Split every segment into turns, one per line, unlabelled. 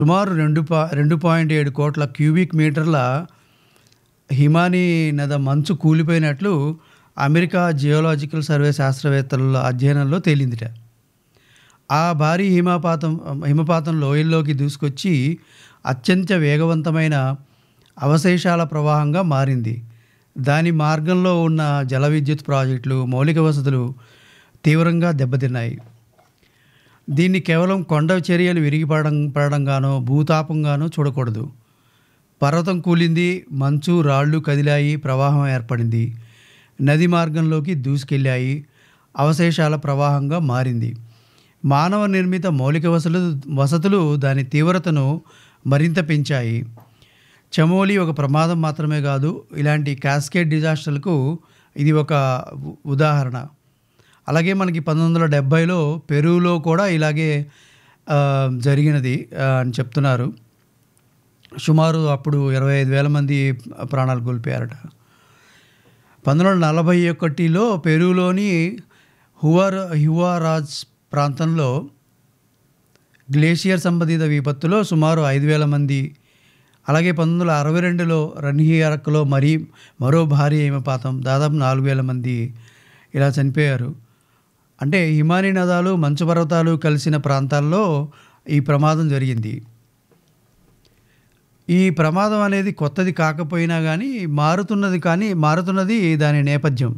సుమారు రెండు పా రెండు పాయింట్ ఏడు కోట్ల క్యూబిక్ మీటర్ల హిమానీ నద మంచు కూలిపోయినట్లు అమెరికా జియోలాజికల్ సర్వే శాస్త్రవేత్తల అధ్యయనంలో తేలిందిట ఆ భారీ హిమపాతం హిమపాతం లోయల్లోకి దూసుకొచ్చి అత్యంత వేగవంతమైన అవశేషాల ప్రవాహంగా మారింది దాని మార్గంలో ఉన్న జల విద్యుత్ ప్రాజెక్టులు మౌలిక వసతులు తీవ్రంగా దెబ్బతిన్నాయి దీన్ని కేవలం కొండ చర్యలు విరిగిపడడం పడడంగానో భూతాపంగానో చూడకూడదు పర్వతం కూలింది మంచు రాళ్ళు కదిలాయి ప్రవాహం ఏర్పడింది నది మార్గంలోకి దూసుకెళ్ళాయి అవశేషాల ప్రవాహంగా మారింది మానవ నిర్మిత మౌలిక వసతులు వసతులు దాని తీవ్రతను మరింత పెంచాయి చమోలి ఒక ప్రమాదం మాత్రమే కాదు ఇలాంటి క్యాస్కేడ్ డిజాస్టర్లకు ఇది ఒక ఉ- ఉదాహరణ అలాగే మనకి పంతొమ్మిది వందల డెబ్భైలో పెరువులో కూడా ఇలాగే ఆ, జరిగినది ఆ, అని చెప్తున్నారు సుమారు అప్పుడు ఇరవై ఐదు వేల మంది ప్రాణాలు కోల్పోయారట పంతొమ్మిది వందల నలభై ఒకటిలో పెరువులోని హువర్ హువారాజ్ ప్రాంతంలో గ్లేషియర్ సంబంధిత విపత్తులో సుమారు ఐదు వేల మంది అలాగే పంతొమ్మిది వందల అరవై రెండులో రన్హియరక్లో మరీ మరో భారీ హిమపాతం దాదాపు నాలుగు వేల మంది ఇలా చనిపోయారు అంటే హిమానీ నదాలు మంచు పర్వతాలు కలిసిన ప్రాంతాల్లో ఈ ప్రమాదం జరిగింది ఈ ప్రమాదం అనేది కొత్తది కాకపోయినా కానీ మారుతున్నది కానీ మారుతున్నది దాని నేపథ్యం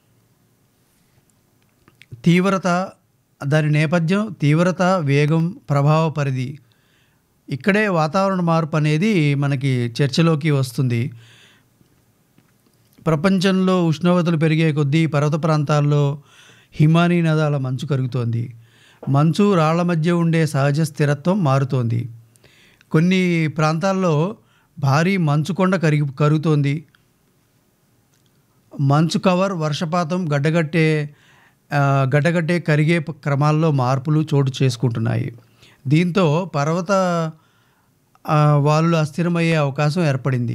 తీవ్రత దాని నేపథ్యం తీవ్రత వేగం ప్రభావ పరిధి ఇక్కడే వాతావరణ మార్పు అనేది మనకి చర్చలోకి వస్తుంది ప్రపంచంలో ఉష్ణోగ్రతలు పెరిగే కొద్దీ పర్వత ప్రాంతాల్లో హిమానీ నదాల మంచు కరుగుతోంది మంచు రాళ్ల మధ్య ఉండే సహజ స్థిరత్వం మారుతోంది కొన్ని ప్రాంతాల్లో భారీ మంచు కొండ కరిగి కరుగుతోంది మంచు కవర్ వర్షపాతం గడ్డగట్టే ఆ, గడ్డగట్టే కరిగే ప- క్రమాల్లో మార్పులు చోటు చేసుకుంటున్నాయి దీంతో పర్వత ఆ, వాలులు అస్థిరమయ్యే అవకాశం ఏర్పడింది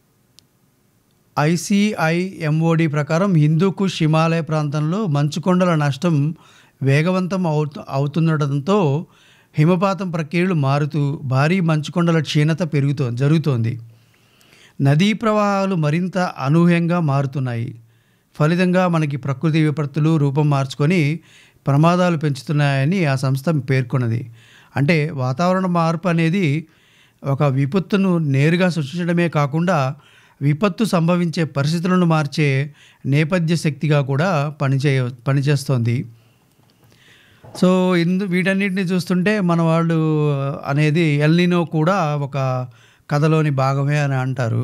ఐసిఐఎంఓడి ప్రకారం హిందూ కుష్ హిమాలయ ప్రాంతంలో మంచుకొండల నష్టం వేగవంతం అవుతు అవుతుండటంతో హిమపాతం ప్రక్రియలు మారుతూ భారీ మంచుకొండల క్షీణత పెరుగుతో జరుగుతోంది నదీ ప్రవాహాలు మరింత అనూహ్యంగా మారుతున్నాయి ఫలితంగా మనకి ప్రకృతి విపత్తులు రూపం మార్చుకొని ప్రమాదాలు పెంచుతున్నాయని ఆ సంస్థ పేర్కొన్నది అంటే వాతావరణ మార్పు అనేది ఒక విపత్తును నేరుగా సృష్టించడమే కాకుండా విపత్తు సంభవించే పరిస్థితులను మార్చే నేపథ్య శక్తిగా కూడా పనిచేయ పనిచేస్తోంది సో ఇందు వీటన్నిటిని చూస్తుంటే మన వాళ్ళు అనేది ఎల్నినో కూడా ఒక కథలోని భాగమే అని అంటారు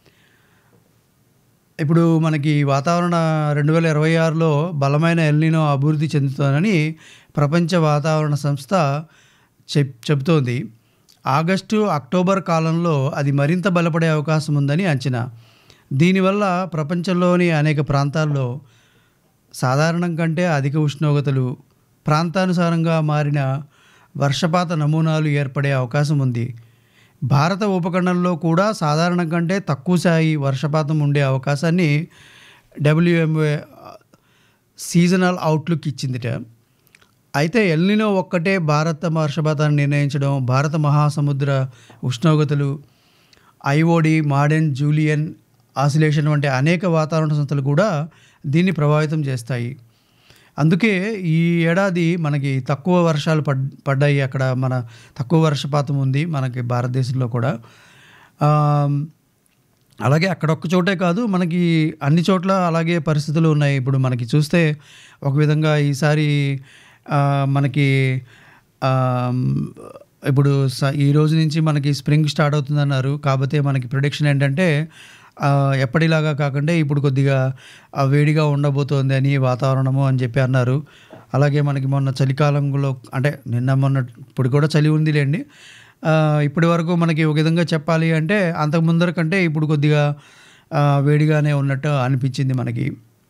ఇప్పుడు మనకి వాతావరణ రెండు వేల ఇరవై ఆరులో బలమైన ఎల్నినో అభివృద్ధి చెందుతోందని ప్రపంచ వాతావరణ సంస్థ చెప్ చెబుతోంది ఆగస్టు అక్టోబర్ కాలంలో అది మరింత బలపడే అవకాశం ఉందని అంచనా దీనివల్ల ప్రపంచంలోని అనేక ప్రాంతాల్లో సాధారణం కంటే అధిక ఉష్ణోగ్రతలు ప్రాంతానుసారంగా మారిన వర్షపాత నమూనాలు ఏర్పడే అవకాశం ఉంది భారత ఉపఖండంలో కూడా సాధారణం కంటే తక్కువ స్థాయి వర్షపాతం ఉండే అవకాశాన్ని డబ్ల్యూఎంఏ సీజనల్ అవుట్లుక్ ఇచ్చిందిట అయితే ఎల్నినో ఒక్కటే భారత వర్షపాతాన్ని నిర్ణయించడం భారత మహాసముద్ర ఉష్ణోగ్రతలు ఐఓడి మాడెన్ జూలియన్ ఆసిలేషన్ వంటి అనేక వాతావరణ సంస్థలు కూడా దీన్ని ప్రభావితం చేస్తాయి అందుకే ఈ ఏడాది మనకి తక్కువ వర్షాలు పడ్ పడ్డాయి అక్కడ మన తక్కువ వర్షపాతం ఉంది మనకి భారతదేశంలో కూడా ఆమ్, అలాగే అక్కడొక్క చోటే కాదు మనకి అన్ని చోట్ల అలాగే పరిస్థితులు ఉన్నాయి ఇప్పుడు మనకి చూస్తే ఒక విధంగా ఈసారి ఆ, మనకి ఆమ్, ఇప్పుడు స- ఈ రోజు నుంచి మనకి స్ప్రింగ్ స్టార్ట్ అవుతుందన్నారు కాకపోతే మనకి ప్రొడిక్షన్ ఏంటంటే ఆ, ఎప్పటిలాగా కాకుండా ఇప్పుడు కొద్దిగా ఆ, వేడిగా ఉండబోతోంది అని వాతావరణము అని చెప్పి అన్నారు అలాగే మనకి మొన్న చలికాలంలో అంటే నిన్న మొన్న ఇప్పుడు కూడా చలి ఉందిలేండి ఆ, ఇప్పటి వరకు మనకి ఒక విధంగా చెప్పాలి అంటే అంతకు ముందర కంటే ఇప్పుడు కొద్దిగా ఆ, వేడిగానే ఉన్నట్టు అనిపించింది మనకి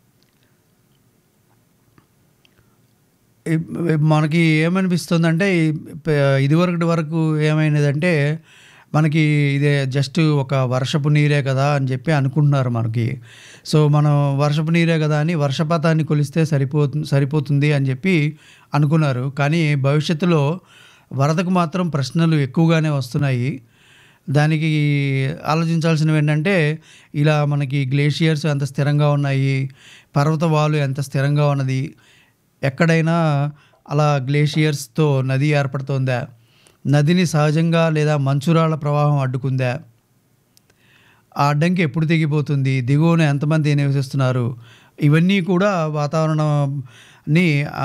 ఇ- మనకి ఏమనిపిస్తుందంటే ఈ- ప- ఇదివరకటి వరకు ఏమైనదంటే మనకి ఇదే జస్ట్ ఒక వర్షపు నీరే కదా అని చెప్పి అనుకుంటున్నారు మనకి సో మనం వర్షపు నీరే కదా అని వర్షపాతాన్ని కొలిస్తే సరిపోతుంది సరిపోతుంది అని చెప్పి అనుకున్నారు కానీ భవిష్యత్తులో వరదకు మాత్రం ప్రశ్నలు ఎక్కువగానే వస్తున్నాయి దానికి ఆలోచించాల్సినవి ఏంటంటే ఇలా మనకి గ్లేషియర్స్ ఎంత స్థిరంగా ఉన్నాయి పర్వతవాలు ఎంత స్థిరంగా ఉన్నది ఎక్కడైనా అలా గ్లేషియర్స్తో నది ఏర్పడుతోందా నదిని సహజంగా లేదా మంచురాళ్ళ ప్రవాహం అడ్డుకుందా ఆ అడ్డంకి ఎప్పుడు తెగిపోతుంది దిగువన ఎంతమంది నివసిస్తున్నారు ఇవన్నీ కూడా వాతావరణాన్ని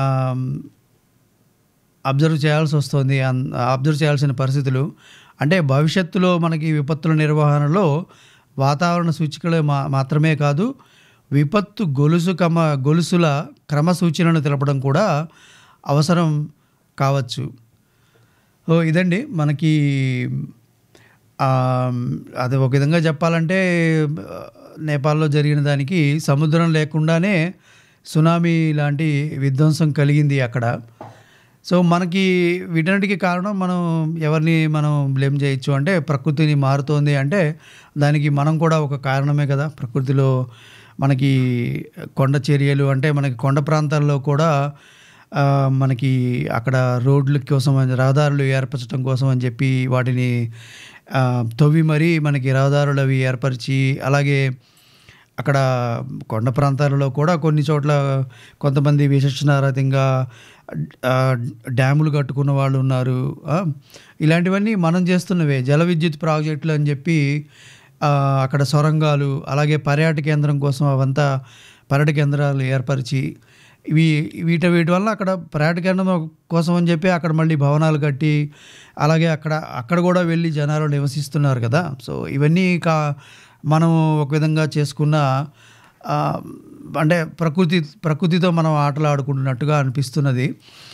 అబ్జర్వ్ చేయాల్సి వస్తుంది అన్- అబ్జర్వ్ చేయాల్సిన పరిస్థితులు అంటే భవిష్యత్తులో మనకి విపత్తుల నిర్వహణలో వాతావరణ సూచికలు మా మాత్రమే కాదు విపత్తు గొలుసు క్రమ గొలుసుల క్రమ సూచనలు తెలపడం కూడా అవసరం కావచ్చు ఓ ఇదండి మనకి ఆ, అది ఒక విధంగా చెప్పాలంటే ఆ, నేపాల్లో జరిగిన దానికి సముద్రం లేకుండానే సునామీ లాంటి విధ్వంసం కలిగింది అక్కడ సో మనకి వీటన్నిటికీ కారణం మనం ఎవరిని మనం బ్లేమ్ చేయొచ్చు అంటే ప్రకృతిని మారుతోంది అంటే దానికి మనం కూడా ఒక కారణమే కదా ప్రకృతిలో మనకి కొండ చర్యలు అంటే మనకి కొండ ప్రాంతాల్లో కూడా ఆ, మనకి అక్కడ రోడ్ల కోసం అని- రహదారులు ఏర్పరచడం కోసం అని చెప్పి వాటిని ఆ, తవ్వి మరీ మనకి రహదారులు అవి ఏర్పరిచి అలాగే అక్కడ కొండ ప్రాంతాలలో కూడా కొన్ని చోట్ల కొంతమంది విశిష్టనారతంగా ఆ, డ్యాములు కట్టుకున్న వాళ్ళు ఉన్నారు ఆ, ఇలాంటివన్నీ మనం చేస్తున్నవే జల విద్యుత్ ప్రాజెక్టులు అని చెప్పి ఆ, అక్కడ సొరంగాలు అలాగే పర్యాటక కేంద్రం కోసం అవంతా పర్యాటక కేంద్రాలు ఏర్పరిచి ఇవి వీటి వీటి వల్ల అక్కడ పర్యాటక కేంద్రం కోసం అని చెప్పి అక్కడ మళ్ళీ భవనాలు కట్టి అలాగే అక్కడ అక్కడ కూడా వెళ్ళి జనాలు నివసిస్తున్నారు కదా సో ఇవన్నీ కా మనం ఒక విధంగా చేసుకున్న ఆ, అంటే ప్రకృతి ప్రకృతితో మనం ఆటలు ఆడుకుంటున్నట్టుగా అనిపిస్తున్నది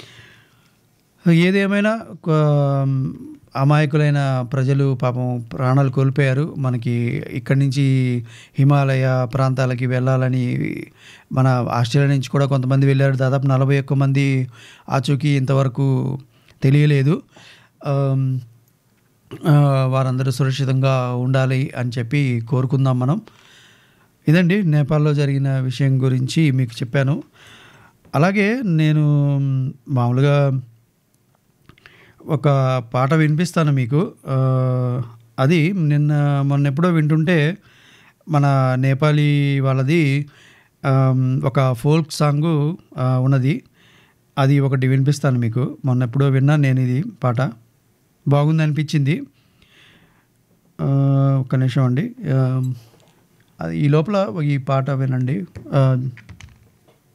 ఏదేమైనా కొ- అమాయకులైన ప్రజలు పాపం ప్రాణాలు కోల్పోయారు మనకి ఇక్కడి నుంచి హిమాలయ ప్రాంతాలకి వెళ్ళాలని మన ఆస్ట్రేలియా నుంచి కూడా కొంతమంది వెళ్ళారు దాదాపు నలభై ఒక్క మంది ఆచూకీ ఇంతవరకు తెలియలేదు ఆమ్, ఆ, వారందరూ సురక్షితంగా ఉండాలి అని చెప్పి కోరుకుందాం మనం ఇదండి నేపాల్లో జరిగిన విషయం గురించి మీకు చెప్పాను అలాగే నేను మామూలుగా ఒక పాట వినిపిస్తాను మీకు ఆ, అది నిన్న మొన్న ఎప్పుడో వింటుంటే మన నేపాలీ వాళ్ళది ఆమ్, ఒక ఫోల్క్ సాంగు ఆ, ఉన్నది అది ఒకటి వినిపిస్తాను మీకు మొన్న ఎప్పుడో విన్నాను నేను ఇది పాట బాగుంది అనిపించింది ఆ, ఒక్క నిమిషం అండి ఆ, అది ఈ లోపల ఈ పాట వినండి ఆ,